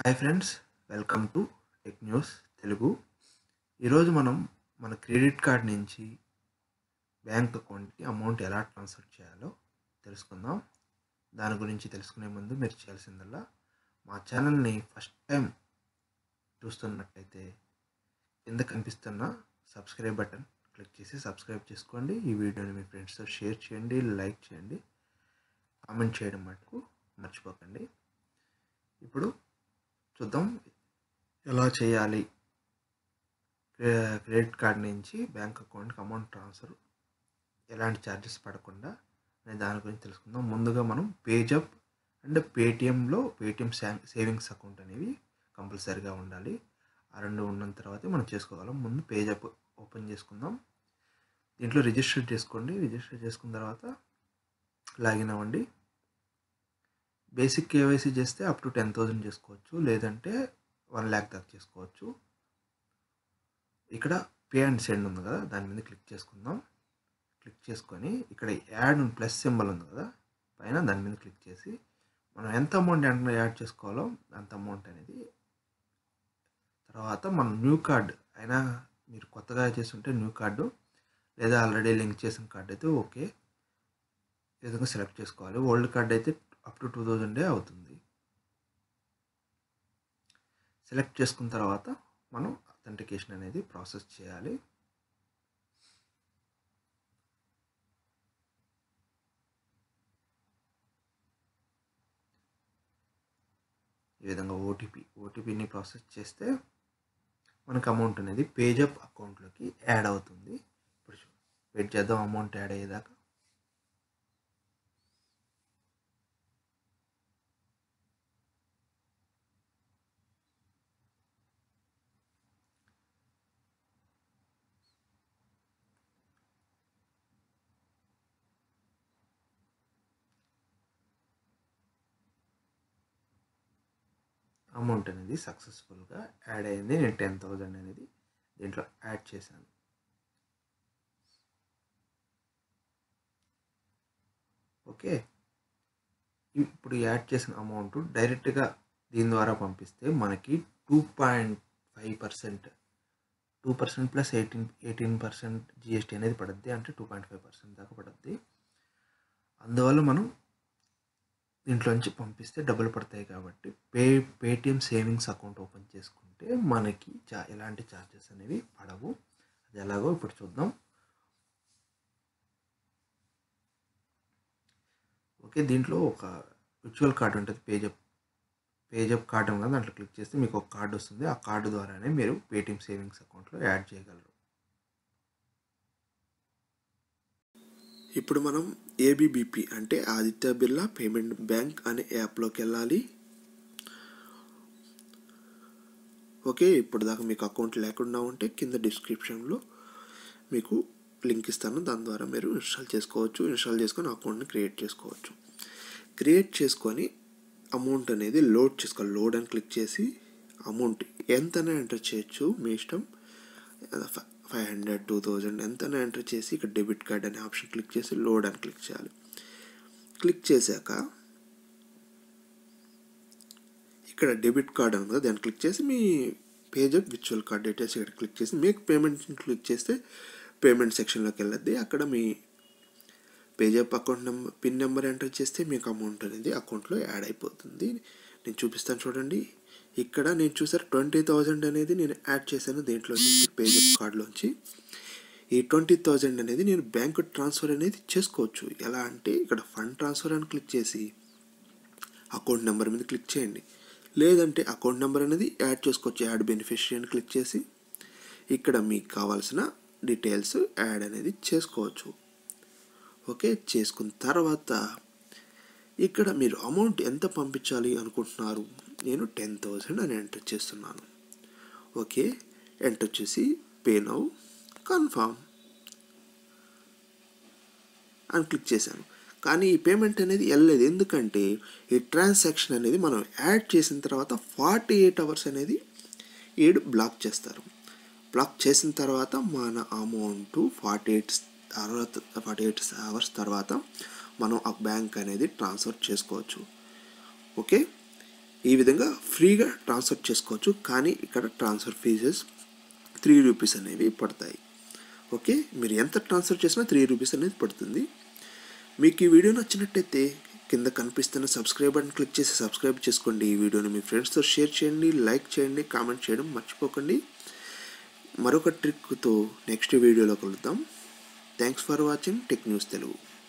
hi friends welcome to tech news Telugu ఈరోజు మనం మన క్రెడిట్ కార్డ్ నుంచి బ్యాంక్ అకౌంట్కి అమౌంట్ ఎలా ట్రాన్స్ఫర్ చేయాలో తెలుసుకుందాం దాని గురించి తెలుసుకునే ముందు మీరు చేయాల్సిందల్లా మా ఛానల్ని ఫస్ట్ టైం చూస్తున్నట్లయితే కింద కనిపిస్తున్న సబ్స్క్రైబ్ బటన్ క్లిక్ చేసి సబ్స్క్రైబ్ చేసుకోండి ఈ వీడియోని మీ ఫ్రెండ్స్తో షేర్ చేయండి లైక్ చేయండి కామెంట్ చేయడం మటుకు మర్చిపోకండి ఇప్పుడు చూద్దాం ఎలా చేయాలి క్రె- క్రెడిట్ కార్డ్ నుంచి బ్యాంక్ అకౌంట్కి అమౌంట్ ట్రాన్స్ఫర్ ఎలాంటి ఛార్జెస్ పడకుండా అనే దాని గురించి తెలుసుకుందాం ముందుగా మనం పేజప్ అండ్ పేటిఎంలో పేటిఎం సేవింగ్స్ అకౌంట్ అనేవి కంపల్సరీగా ఉండాలి ఆ రెండు ఉన్న తర్వాతే మనం చేసుకోగలం ముందు పేజప్ ఓపెన్ చేసుకుందాం దీంట్లో రిజిస్టర్ చేసుకోండి రిజిస్టర్ చేసుకున్న తర్వాత లాగిన్ అవ్వండి బేసిక్ కేవైసీ చేస్తే అప్ టు టెన్ థౌజండ్ చేసుకోవచ్చు లేదంటే వన్ ల్యాక్ దాకా చేసుకోవచ్చు ఇక్కడ పే అండ్ సెండ్ ఉంది కదా దాని మీద క్లిక్ చేసుకుందాం క్లిక్ చేసుకొని ఇక్కడ యాడ్ ప్లస్ సింబల్ ఉంది కదా పైన దాని మీద క్లిక్ చేసి మనం ఎంత అమౌంట్ ఎంత యాడ్ చేసుకోవాలో అంత అమౌంట్ అనేది తర్వాత మన న్యూ కార్డ్ అయినా మీరు కొత్తగా చేస్తుంటే న్యూ కార్డు లేదా ఆల్రెడీ లింక్ చేసిన కార్డ్ అయితే ఓకే ఈ విధంగా సెలెక్ట్ చేసుకోవాలి ఓల్డ్ కార్డ్ అయితే అప్ టు టూ థౌజండే అవుతుంది సెలెక్ట్ చేసుకున్న తర్వాత మనం అథెంటికేషన్ అనేది ప్రాసెస్ చేయాలి ఈ విధంగా ఓటీపీ ఓటీపీని ప్రాసెస్ చేస్తే మనకు అమౌంట్ అనేది పేజప్ అకౌంట్లోకి యాడ్ అవుతుంది ఇప్పుడు చూ- వెయిట్ చేద్దాం అమౌంట్ యాడ్ అయ్యేదాకా అమౌంట్ అనేది సక్సెస్ఫుల్గా యాడ్ అయింది నేను టెన్ థౌజండ్ అనేది దీంట్లో యాడ్ చేశాను ఓకే ఇప్పుడు యాడ్ చేసిన అమౌంట్ డైరెక్ట్గా దీని ద్వారా పంపిస్తే మనకి two point five percent two percent plus eighteen eighteen percent GST అనేది పడుద్ది అంటే టూ పాయింట్ ఫైవ్ పర్సెంట్ దాకా పడుద్ది అందువల్ల మనం దీంట్లోంచి పంపిస్తే డబ్బులు పడతాయి కాబట్టి పే పేటిఎం సేవింగ్స్ అకౌంట్ ఓపెన్ చేసుకుంటే మనకి చా ఎలాంటి ఛార్జెస్ అనేవి పడవు అది ఎలాగో ఇప్పుడు చూద్దాం ఓకే దీంట్లో ఒక విర్చువల్ కార్డ్ ఉంటుంది పేజప్ పేజప్ కార్డ్ ఉంది కదా, దాంట్లో క్లిక్ చేస్తే మీకు ఒక కార్డు వస్తుంది ఆ కార్డు ద్వారానే మీరు పేటిఎం సేవింగ్స్ అకౌంట్లో యాడ్ చేయగలరు ఇప్పుడు మనం ఏబిబిపి అంటే ఆదిత్య బిర్లా పేమెంట్ బ్యాంక్ అనే యాప్లోకి వెళ్ళాలి ఓకే ఇప్పుడు దాకా మీకు అకౌంట్ లేకుండా ఉంటే కింద డిస్క్రిప్షన్లో మీకు లింక్ ఇస్తాను దాని ద్వారా మీరు ఇన్స్టాల్ చేసుకోవచ్చు ఇన్స్టాల్ చేసుకొని అకౌంట్ని క్రియేట్ చేసుకోవచ్చు క్రియేట్ చేసుకొని అమౌంట్ అనేది లోడ్ చేసుకోవాలి లోడ్ అని క్లిక్ చేసి అమౌంట్ ఎంతనే ఎంటర్ చేయొచ్చు మీ ఇష్టం ఫైవ్ హండ్రెడ్ టూ థౌజండ్ ఎంతనే ఎంటర్ చేసి ఇక్కడ డెబిట్ కార్డ్ అనే ఆప్షన్ క్లిక్ చేసి లోడ్ అని క్లిక్ చేయాలి క్లిక్ చేశాక ఇక్కడ డెబిట్ కార్డ్ ఉంది కదా దాన్ని క్లిక్ చేసి మీ పేజప్ విర్చువల్ కార్డ్ డీటెయిల్స్ ఇక్కడ క్లిక్ చేసి మేక్ పేమెంట్ క్లిక్ చేస్తే పేమెంట్ సెక్షన్లోకి వెళ్ళద్ది అక్కడ మీ PayZapp account number pin number enter చేస్తే మీకు అమౌంట్ అనేది అకౌంట్లో యాడ్ అయిపోతుంది నేను చూపిస్తాను చూడండి ఇక్కడ నేను చూసారు ట్వంటీ థౌజండ్ అనేది నేను యాడ్ చేశాను దేంట్లో నుంచి పేజప్ కార్డులోంచి ఈ ట్వంటీ థౌజండ్ అనేది నేను బ్యాంక్ ట్రాన్స్ఫర్ అనేది చేసుకోవచ్చు ఎలా అంటే ఇక్కడ ఫండ్ ట్రాన్స్ఫర్ అని క్లిక్ చేసి అకౌంట్ నెంబర్ మీద క్లిక్ చేయండి లేదంటే అకౌంట్ నెంబర్ అనేది యాడ్ చేసుకోవచ్చు యాడ్ బెనిఫిషరీ అని క్లిక్ చేసి ఇక్కడ మీకు కావాల్సిన డీటెయిల్స్ యాడ్ అనేది చేసుకోవచ్చు ఓకే చేసుకున్న తర్వాత ఇక్కడ మీరు అమౌంట్ ఎంత పంపించాలి అనుకుంటున్నారు నేను టెన్ థౌజండ్ అని ఎంటర్ చేస్తున్నాను ఓకే ఎంటర్ చేసి పే నౌ కన్ఫామ్ అని క్లిక్ చేశాను కానీ ఈ పేమెంట్ అనేది వెళ్ళలేదు ఎందుకంటే ఈ ట్రాన్సాక్షన్ అనేది మనం యాడ్ చేసిన తర్వాత ఫార్టీ ఎయిట్ అవర్స్ అనేది ఏడు బ్లాక్ చేస్తారు బ్లాక్ చేసిన తర్వాత మన అమౌంట్ ఫార్టీ ఎయిట్ తర్వాత ఫార్టీ ఎయిట్ అవర్స్ తర్వాత మనం ఆ బ్యాంక్ అనేది ట్రాన్స్ఫర్ చేసుకోవచ్చు ఓకే ఈ విధంగా ఫ్రీగా ట్రాన్స్ఫర్ చేసుకోవచ్చు కానీ ఇక్కడ ట్రాన్స్ఫర్ ఫీజెస్ త్రీ రూపీస్ అనేవి పడతాయి ఓకే మీరు ఎంత ట్రాన్స్ఫర్ చేసినా త్రీ రూపీస్ అనేది పడుతుంది మీకు ఈ వీడియో నచ్చినట్టయితే కింద కనిపిస్తున్న సబ్స్క్రైబ్ బటన్ క్లిక్ చేసి సబ్స్క్రైబ్ చేసుకోండి ఈ వీడియోని మీ ఫ్రెండ్స్తో షేర్ చేయండి లైక్ చేయండి కామెంట్ చేయడం మర్చిపోకండి మరొక ట్రిక్తో నెక్స్ట్ వీడియోలో కలుద్దాం thanks for watching tech news Telugu